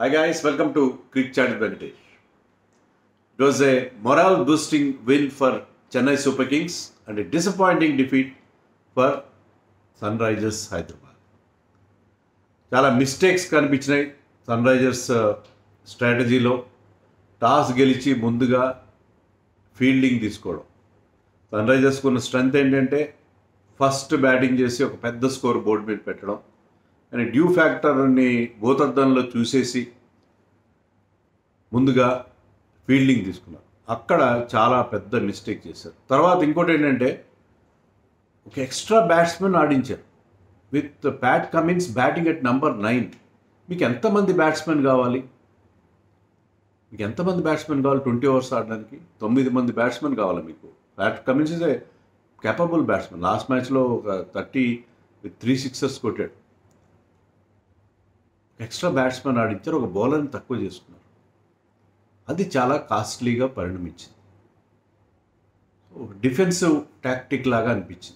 Hi guys, welcome to Quick Chat with Venkatesh. It was a morale boosting win for Chennai Super Kings and a disappointing defeat for Sunrisers Hyderabad. చాలా mistakes కనిపించినాయి Sunrisers స్ట్రాటజీలో toss గెలిచి ముందుగా fielding తీసుకోవడం sun రైజర్స్కి ఉన్న strength ఏంటంటే first batting చేసి ఒక పెద్ద స్కోర్ బోర్డు మీద పెట్టడం అని డ్యూ ఫ్యాక్టర్ని భూతద్దంలో చూసేసి ముందుగా ఫీల్డింగ్ తీసుకున్నారు అక్కడ చాలా పెద్ద మిస్టేక్ చేశారు తర్వాత ఇంకోటి ఏంటంటే ఒక ఎక్స్ట్రా బ్యాట్స్మెన్ ఆడించారు with Pat Cummins batting at number nine మీకు ఎంతమంది బ్యాట్స్మెన్ కావాలి మీకు ఎంతమంది బ్యాట్స్మెన్ కావాలి ట్వంటీ ఓవర్స్ ఆడడానికి తొమ్మిది మంది బ్యాట్స్మెన్ కావాలి మీకు Pat Cummins is a capable batsmen last మ్యాచ్లో ఒక థర్టీ విత్ త్రీ సిక్సర్స్ కొట్టాడు ఎక్స్ట్రా బ్యాట్స్మెన్ ఆడించారు ఒక బౌలర్ని తక్కువ చేసుకున్నారు అది చాలా కాస్ట్లీగా పరిణమించింది సో డిఫెన్సివ్ టాక్టిక్ లాగా అనిపించింది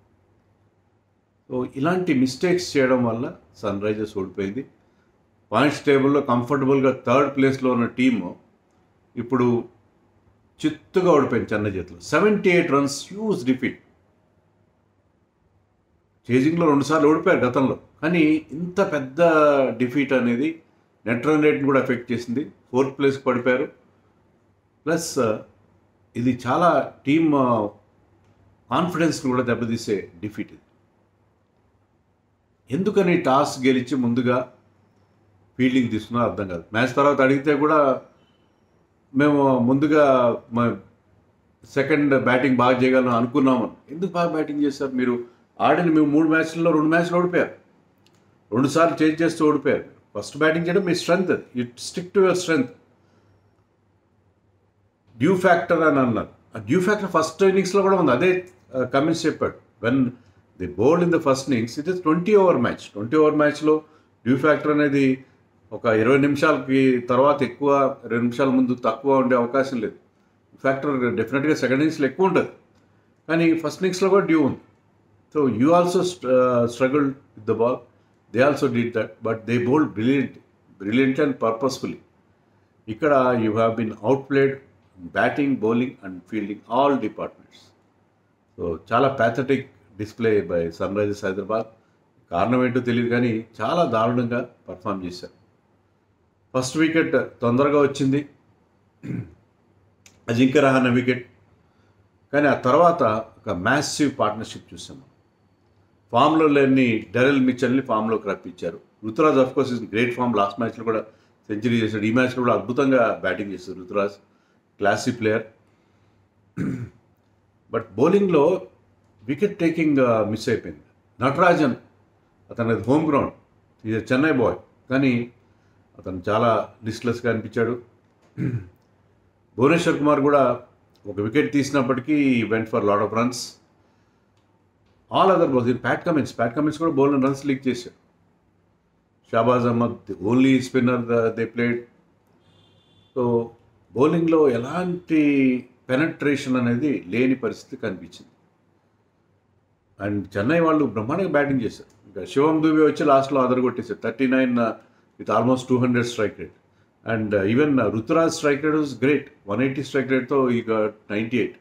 సో ఇలాంటి మిస్టేక్స్ చేయడం వల్ల సన్ రైజర్స్ ఓడిపోయింది పాయింట్స్ టేబుల్లో కంఫర్టబుల్గా థర్డ్ ప్లేస్లో ఉన్న టీము ఇప్పుడు చిత్తుగా ఓడిపోయింది చెన్నై చేతిలో seventy eight runs huge defeat చేజింగ్లో రెండుసార్లు ఓడిపోయారు గతంలో కానీ ఇంత పెద్ద డిఫీట్ అనేది నెట్ రన్ రేట్ని కూడా ఎఫెక్ట్ చేసింది ఫోర్త్ ప్లేస్కి పడిపోయారు ప్లస్ ఇది చాలా టీమ్ కాన్ఫిడెన్స్ని కూడా దెబ్బతీసే డిఫీట్ ఇది ఎందుకని టాస్ గెలిచి ముందుగా ఫీల్డింగ్ తీసుకున్నా అర్థం కాదు మ్యాచ్ తర్వాత అడిగితే కూడా మేము ముందుగా సెకండ్ బ్యాటింగ్ బాగా చేయగలం అనుకున్నామని ఎందుకు బాగా బ్యాటింగ్ చేశారు మీరు ఆడిన మేము మూడు మ్యాచ్లలో రెండు మ్యాచ్లు ఓడిపోయారు రెండు సార్లు చేంజ్ చేస్తూ ఓడిపోయారు ఫస్ట్ బ్యాటింగ్ చేయడం మీ strength it stick to your strength dew factor అని అన్నారు ఆ డ్యూ ఫ్యాక్టర్ ఫస్ట్ ఇన్నింగ్స్లో కూడా ఉంది అదే కమిన్స్ చెప్పాడు when the bowled in the first innings it is twenty over match twenty over మ్యాచ్లో డ్యూ ఫ్యాక్టర్ అనేది ఒక ఇరవై నిమిషాలకి తర్వాత ఎక్కువ ఇరవై నిమిషాల ముందు తక్కువ ఉండే అవకాశం లేదు ఫ్యాక్టర్ డెఫినెట్గా సెకండ్ ఇన్నింగ్స్లో ఎక్కువ ఉంటుంది కానీ ఫస్ట్ ఇన్నింగ్స్లో కూడా డ్యూ ఉంది so you also struggle with the ball they also did that but they bowled brilliant brilliant and purposefully ఇక్కడ you have been outplayed batting bowling and fielding all departments so చాలా pathetic display by Sunrisers Hyderabad కారణం ఏంటో తెలియదు కానీ చాలా దారుణంగా perform చేశారు first wicket తొందరగా వచ్చింది అజింక్య రహాన వికెట్ కానీ ఆ తర్వాత ఒక మ్యాసివ్ పార్ట్నర్షిప్ చూసాము ఫామ్లో లేని డెరెల్ మిచ్చల్ని ఫామ్లోకి రప్పించారు Ruturaj of course is great form last మ్యాచ్లో కూడా సెంచరీ చేశాడు ఈ మ్యాచ్లో కూడా అద్భుతంగా బ్యాటింగ్ చేశాడు రుతురాజ్ క్లాసీ ప్లేయర్ బట్ బౌలింగ్లో వికెట్ టేకింగ్ మిస్ అయిపోయింది నటరాజన్ అతని హోమ్ గ్రౌండ్ ఇది చెన్నై బాయ్ కానీ అతను చాలా లిస్ట్లెస్గా అనిపించాడు భువనేశ్వర్ కుమార్ కూడా ఒక వికెట్ తీసినప్పటికీ went for lot of runs all other balls ఇది ప్యాట్ కమిన్స్ ప్యాట్ కమిన్స్ కూడా బౌల్ రన్స్ లీక్ చేశాడు Shahbaz Ahmed only spinner they played so బౌలింగ్లో ఎలాంటి పెనట్రేషన్ అనేది లేని పరిస్థితి కనిపించింది అండ్ చెన్నై వాళ్ళు బ్రహ్మాండంగా బ్యాటింగ్ చేశారు ఇంకా శివం దుబే వచ్చి లాస్ట్లో అదర్ కొట్టేశారు thirty nine with almost two hundred strike rate and even Ruturaj strike rate was great one eighty strike రేట్తో ఇక ninety eight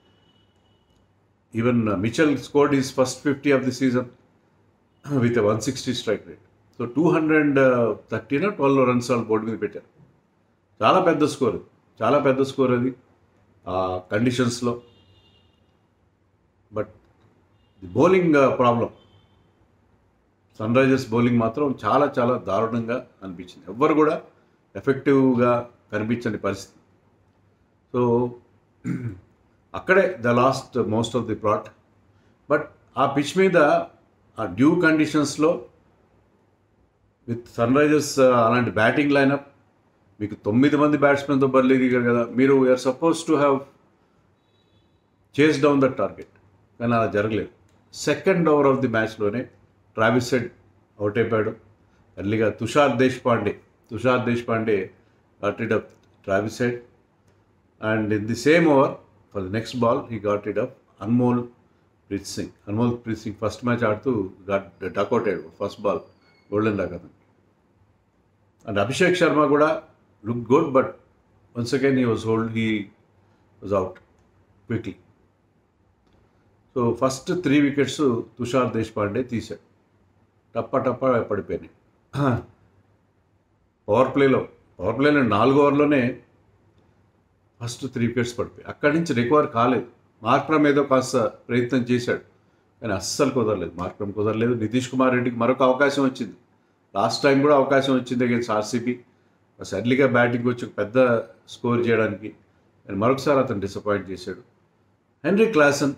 even Mitchell scored is first fifty of the season with one sixty strike rate so two hundred thirteen twelve runs వాళ్ళు board మీద పెట్టారు చాలా పెద్ద score చాలా పెద్ద score అది ఆ కండిషన్స్లో but the bowling problem Sunrisers bowling మాత్రం చాలా చాలా దారుణంగా అనిపించింది ఎవ్వరు కూడా ఎఫెక్టివ్గా కనిపించని పరిస్థితి సో అక్కడే the lost most of the plot but ఆ పిచ్ మీద ఆ డ్యూ కండిషన్స్లో విత్ సన్ రైజర్స్ అలాంటి బ్యాటింగ్ లైనప్ మీకు తొమ్మిది మంది బ్యాట్స్మెన్తో బర్లీ దిగారు కదా మీరు you're supposed to have chase down the target కానీ అలా జరగలేదు సెకండ్ ఓవర్ ఆఫ్ ది మ్యాచ్లోనే ట్రావిస్ సెడ్ అవుట్ అయిపోయాడు ఎర్లీగా Tushar Deshpande Tushar Deshpande got up Travis Head and in the same over for the next ball he got it up Anmolpreet Singh Anmolpreet Singh first match ఆడుతూ got duck out అయ్యాడు first ball golden duck అతను and Abhishek Sharma కూడా look good but once again he was hold he was out quickly so first three wickets Tushar Deshpande తీశాడు టప్ప టప్ప పడిపోయినాయి power ప్లేలో power ప్లేలో నాలుగో ఓవర్లోనే ఫస్ట్ త్రీ వికెట్స్ పడిపోయి అక్కడి నుంచి రికవర్ కాలేదు మార్క్రమ్ ఏదో కాస్త ప్రయత్నం చేశాడు కానీ అస్సలు కుదరలేదు మార్క్రమ్ కుదరలేదు నితీష్ కుమార్ రెడ్డికి మరొక అవకాశం వచ్చింది లాస్ట్ టైం కూడా అవకాశం వచ్చింది అగేన్స్ ఆర్సీబీ సర్లీగా బ్యాటింగ్ వచ్చి ఒక పెద్ద స్కోర్ చేయడానికి కానీ మరొకసారి అతను డిసప్పాయింట్ చేశాడు Heinrich Klaasen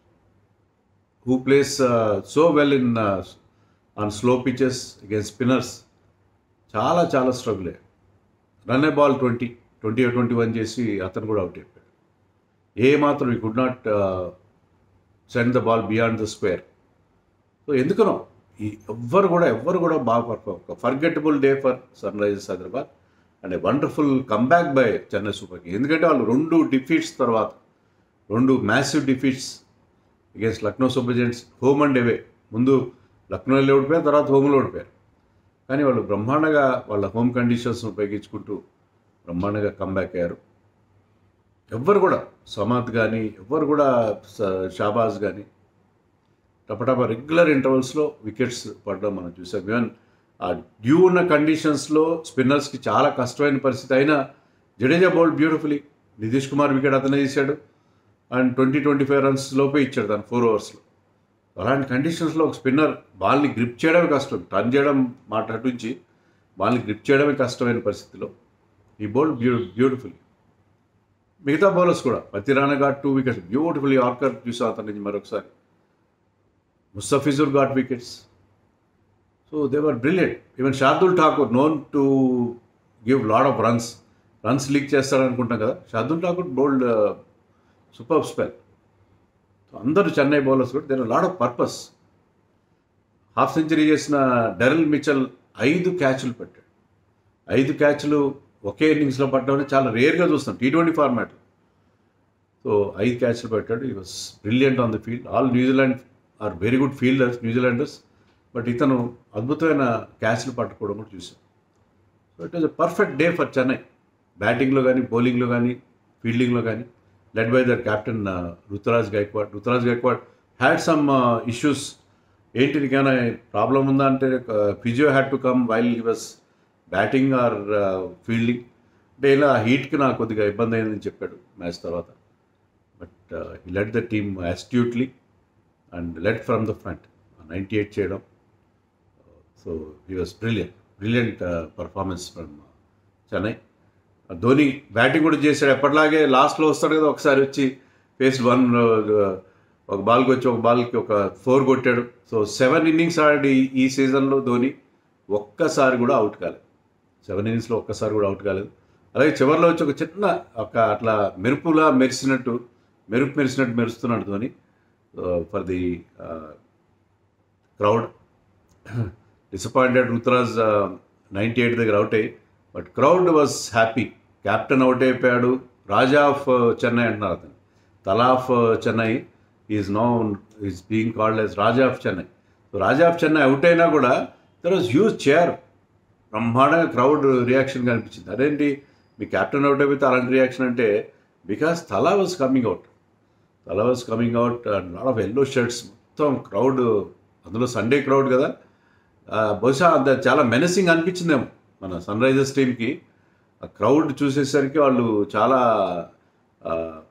who plays so well in on slow pitches against spinners చాలా చాలా స్ట్రగుల్ అయ్యాడు run a ball twenty twenty twenty one చేసి అతను కూడా అవుట్ అయిపోయాడు ఏ మాత్రం ఈ could not send the ball beyond the square so ఎందుకనో ఈ ఎవ్వరు కూడా ఎవ్వరు కూడా బాగా పర్ఫామ్ ఒక forgettable day for Sunrisers Hyderabad and a wonderful comeback by Chennai super king ఎందుకంటే వాళ్ళు రెండు డిఫీట్స్ తర్వాత రెండు massive defeats against Lucknow super giants home and away ముందు లక్నోలో ఓడిపోయారు తర్వాత హోమ్లో ఓడిపోయారు కానీ వాళ్ళు బ్రహ్మాండంగా వాళ్ళ హోమ్ కండిషన్స్ ఉపయోగించుకుంటూ బ్రహ్మాండంగా కంబ్యాక్ అయ్యారు ఎవ్వరు కూడా సమాత్ కానీ ఎవ్వరు కూడా స- షాబాజ్ కానీ టపటప రెగ్యులర్ ఇంటర్వల్స్లో వికెట్స్ పడడం మనం చూసాం ఈవెన్ ఆ డ్యూ ఉన్న కండిషన్స్లో స్పిన్నర్స్కి చాలా కష్టమైన పరిస్థితి అయినా Jadeja bowl beautifully Nitish Kumar wicket అతనే తీశాడు and twenty twenty five runs లోపే ఇచ్చాడు తను ఫోర్ ఓవర్స్లో అలాంటి కండిషన్స్లో ఒక స్పిన్నర్ బాల్ని గ్రిప్ చేయడమే కష్టం టర్న్ చేయడం మాట అటుంచి బాల్ని గ్రిప్ చేయడమే కష్టమైన పరిస్థితిలో ఈ బౌల్ బ్యూ బ్యూటిఫుల్లీ మిగతా బౌలర్స్ కూడా Pathirana got two wickets beautiful yorker చూసాం అతని నుంచి మరొకసారి Mustafizur got wickets so they were brilliant even Shardul Thakur known to give lot of runs runs leak చేస్తాడనుకుంటాం కదా Shardul Thakur bowled super spell అందరూ చెన్నై బౌలర్స్ కూడా there lot of purpose half century చేసిన డెరల్ మిచల్ ఐదు క్యాచ్లు పెట్టాడు ఐదు క్యాచ్లు ఒకే ఇన్నింగ్స్లో పట్టడం చాలా రేర్గా చూస్తాం టీ ట్వంటీ ఫార్మాట్ సో ఐదు క్యాచ్లు పెట్టాడు ఈ was brilliant on the field all New Zealand are very good fielders New Zealanders but ఇతను అద్భుతమైన క్యాచ్లు పట్టుకోవడం కూడా చూసాం so it was a perfect day for Chennai బ్యాటింగ్లో కానీ బౌలింగ్లో కానీ ఫీల్డింగ్లో కానీ led by the captain Ruturaj Gaikwad Ruturaj Gaikwad had some issues ఏంటి నీకేమైనా ప్రాబ్లం ఉందా అంటే physio had to come while he was batting or fielding అంటే ఇలా హీట్కి నాకు కొద్దిగా ఇబ్బంది అయిందని చెప్పాడు మ్యాచ్ తర్వాత but he led the team astutely and led from the front ninety eight చేయడం so he was brilliant brilliant performance from Chennai Dhoni batting కూడా చేశాడు ఎప్పటిలాగే లాస్ట్లో వస్తాడు కదా ఒకసారి వచ్చి ఫేస్ వన్ ఒక బాల్కి వచ్చి ఒక బాల్కి ఒక ఫోర్ కొట్టాడు సో సెవెన్ ఇన్నింగ్స్ ఆడి ఈ సీజన్లో ధోని ఒక్కసారి కూడా అవుట్ కాలేదు సెవెన్ ఇన్నింగ్స్లో ఒక్కసారి కూడా అవుట్ కాలేదు అలాగే చివరిలో వచ్చి ఒక చిన్న ఒక అట్లా మెరుపులా మెరిసినట్టు మెరుపు మెరిసినట్టు మెరుస్తున్నాడు Dhoni for the crowd disappointed Ruturaj ninety eight దగ్గర అవుట్ అయ్యి but crowd was happy captain out అయిపోయాడు రాజా ఆఫ్ చెన్నై అంటున్నారు అతను Thala of Chennai is no is being called as Raja of Chennai so Raja of Chennai out అయినా కూడా దర్ వాజ్ హ్యూజ్ చైర్ బ్రహ్మాండంగా క్రౌడ్ రియాక్షన్ కనిపించింది అదేంటి మీ క్యాప్టెన్ అవుట్ అయిపోతే అలాంటి రియాక్షన్ అంటే because Thala was coming out Thala was coming out and lot of yellow shirts మొత్తం crowd అందులో సండే క్రౌడ్ కదా ఆ, బహుశా అంత చాలా మెనసింగ్ అనిపించిందేమో మన సన్ రైజర్స్ టీంకి ఆ క్రౌడ్ చూసేసరికి వాళ్ళు చాలా ఆ,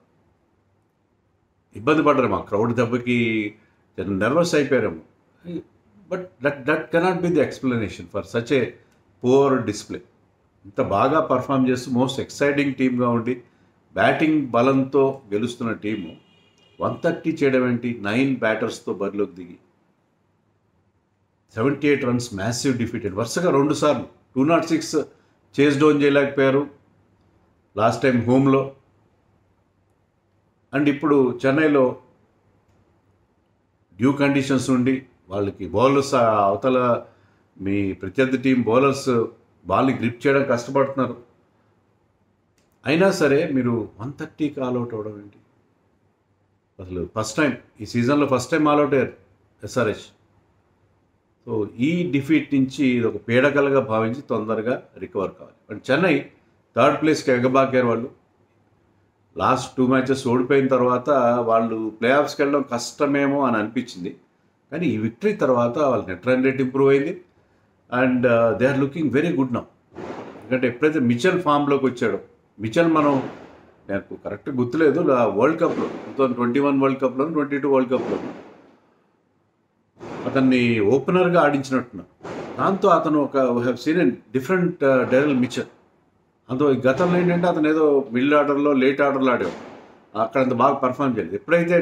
ఇబ్బంది పడ్డారేమో ఆ క్రౌడ్ దెబ్బకి నర్వస్ అయిపోయారేమో but that that cannot be the explanation for such a poor display ఇంత బాగా పర్ఫామ్ చేస్తూ మోస్ట్ ఎక్సైటింగ్ టీమ్గా ఉండి బ్యాటింగ్ బలంతో గెలుస్తున్న టీము వన్ థర్టీ చేయడం ఏంటి నైన్ బ్యాటర్స్తో బరిలోకి దిగి seventy eight runs massive defeated వరుసగా రెండు సార్లు two not six chase down చేయలేకపోయారు లాస్ట్ టైం హోమ్లో అండ్ ఇప్పుడు చెన్నైలో డ్యూ కండిషన్స్ ఉండి వాళ్ళకి బౌలర్స్ అవతల మీ ప్రత్యర్థి టీం బౌలర్స్ బాల్ని గ్రిప్ చేయడం కష్టపడుతున్నారు అయినా సరే మీరు వన్ థర్టీకి ఆల్అవుట్ అవ్వడం ఏంటి అసలు ఫస్ట్ టైం ఈ సీజన్లో ఫస్ట్ టైం ఆల్అవుట్ అయ్యారు ఎస్ఆర్హెచ్ సో ఈ డిఫీట్ నుంచి ఇది ఒక పీడకలుగా భావించి తొందరగా రికవర్ కావాలి అండ్ చెన్నై థర్డ్ ప్లేస్కి ఎగబాకారు వాళ్ళు లాస్ట్ టూ మ్యాచెస్ ఓడిపోయిన తర్వాత వాళ్ళు ప్లే ఆఫ్స్కి వెళ్ళడం కష్టమేమో అని అనిపించింది కానీ ఈ విక్టరీ తర్వాత వాళ్ళ నెట్ రన్ రేట్ ఇంప్రూవ్ అయింది and they are looking very good now ఎందుకంటే ఎప్పుడైతే మిచల్ ఫామ్లోకి వచ్చాడో మిచల్ మనం నాకు కరెక్ట్ గుర్తులేదు వరల్డ్ కప్లో two thousand twenty one world కప్లో ట్వంటీ టూ వరల్డ్ కప్లో అతన్ని ఓపెనర్గా ఆడించినట్టున్నా దాంతో అతను ఒక have seen an different Daryl Mitchell అందులో ఈ గతంలో ఏంటంటే అతను ఏదో మిడిల్ ఆర్డర్లో లేట్ ఆర్డర్లో ఆడేవాడు అక్కడ అంత బాగా పర్ఫామ్ చేయలేదు ఎప్పుడైతే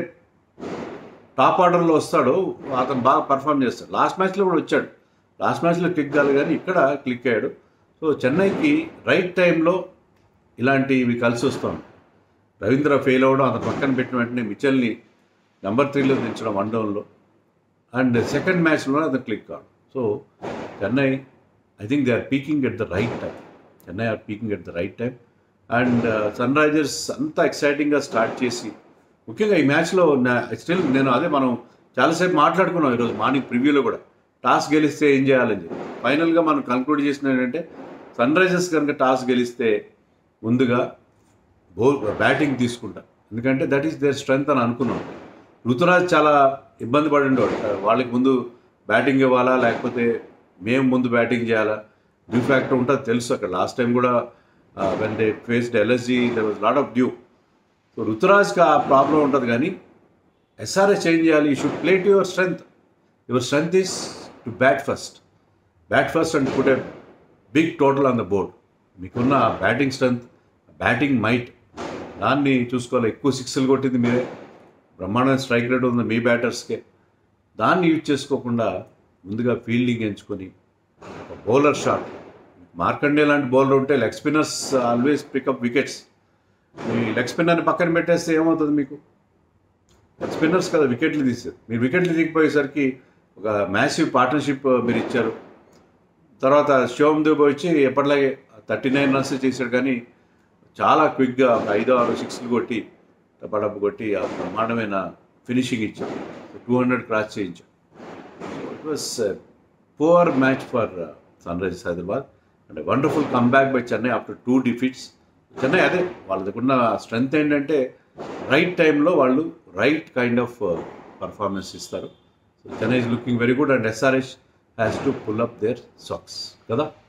టాప్ ఆర్డర్లో వస్తాడో అతను బాగా పర్ఫామ్ చేస్తాడు లాస్ట్ మ్యాచ్లో కూడా వచ్చాడు లాస్ట్ మ్యాచ్లో క్లిక్ కాదు కానీ ఇక్కడ క్లిక్ అయ్యాడు సో చెన్నైకి రైట్ టైంలో ఇలాంటివి కలిసి వస్తాం రవీంద్ర ఫెయిల్ అవ్వడం అతను పక్కన పెట్టిన వెంటనే మిచల్ని నెంబర్ త్రీలో దించడం వన్ డౌన్లో అండ్ సెకండ్ మ్యాచ్లో అతను క్లిక్ కావడం so Chennai I think they are peaking at the right time Chennai are peaking at the right time and Sunrisers అంతా ఎక్సైటింగ్గా స్టార్ట్ చేసి ముఖ్యంగా ఈ మ్యాచ్లో స్టిల్ నేను అదే మనం చాలాసేపు మాట్లాడుకున్నాం ఈరోజు మార్నింగ్ ప్రివ్యూలో కూడా టాస్ గెలిస్తే ఏం చేయాలని చెప్పి ఫైనల్గా మనం కన్క్లూడ్ చేసిన ఏంటంటే సన్ రైజర్స్ కనుక టాస్ గెలిస్తే ముందుగా బౌల్ బ్యాటింగ్ తీసుకుంటా ఎందుకంటే దట్ ఈస్ దేర్ స్ట్రెంగ్త్ అని అనుకున్నాం ఋతురాజ్ చాలా ఇబ్బంది పడి ఉండేవాడు వాళ్ళకి ముందు బ్యాటింగ్ ఇవ్వాలా లేకపోతే మేము ముందు బ్యాటింగ్ చేయాలా డ్యూ ఫ్యాక్టర్ ఉంటుంది తెలుసు అక్కడ లాస్ట్ టైం కూడా when they faced LSG there was lot of dew so ఋతురాజ్కి ఆ ప్రాబ్లం ఉంటుంది కానీ ఎస్ఆర్ఎస్ చేంజ్ చేయాలి you should play to your strength your strength is to bat first bat first and put a big total on the board మీకున్న batting strength batting might దాన్ని చూసుకోవాలి ఎక్కువ సిక్స్లు కొట్టింది మీరే బ్రహ్మాండమైన స్ట్రైక్ రేట్ ఉంది మీ బ్యాటర్స్కే దాన్ని యూజ్ చేసుకోకుండా ముందుగా ఫీల్డింగ్ ఎంచుకొని ఒక బౌలర్ షాట్ మార్కండే లాంటి బౌలర్ ఉంటే leg spinners always pick up wickets మీ లెగ్ స్పిన్నర్ని పక్కన పెట్టేస్తే ఏమవుతుంది మీకు లెగ్ స్పిన్నర్స్ కదా వికెట్లు తీసేది మీరు వికెట్లు దిగిపోయేసరికి ఒక మ్యాసివ్ పార్ట్నర్షిప్ మీరు ఇచ్చారు తర్వాత శివం దూబ్ వచ్చి ఎప్పటిలాగే థర్టీ నైన్ రన్స్ చేశాడు కానీ చాలా క్విక్గా ఒక ఐదు ఆరు సిక్స్లు కొట్టి టపడప్పు కొట్టి ఆ బ్రహ్మాండమైన ఫినిషింగ్ ఇచ్చాడు టూ హండ్రెడ్ క్రాస్ చేయించాడు it was poor match for Sunrisers Hyderabad and wonderful comeback by Chennai after two defeats Chennai అదే వాళ్ళ దగ్గర ఉన్న స్ట్రెంగ్త్ ఏంటంటే రైట్ టైంలో వాళ్ళు రైట్ కైండ్ ఆఫ్ పర్ఫార్మెన్స్ ఇస్తారు so Chennai is looking very good and SRH has to pull up their socks కదా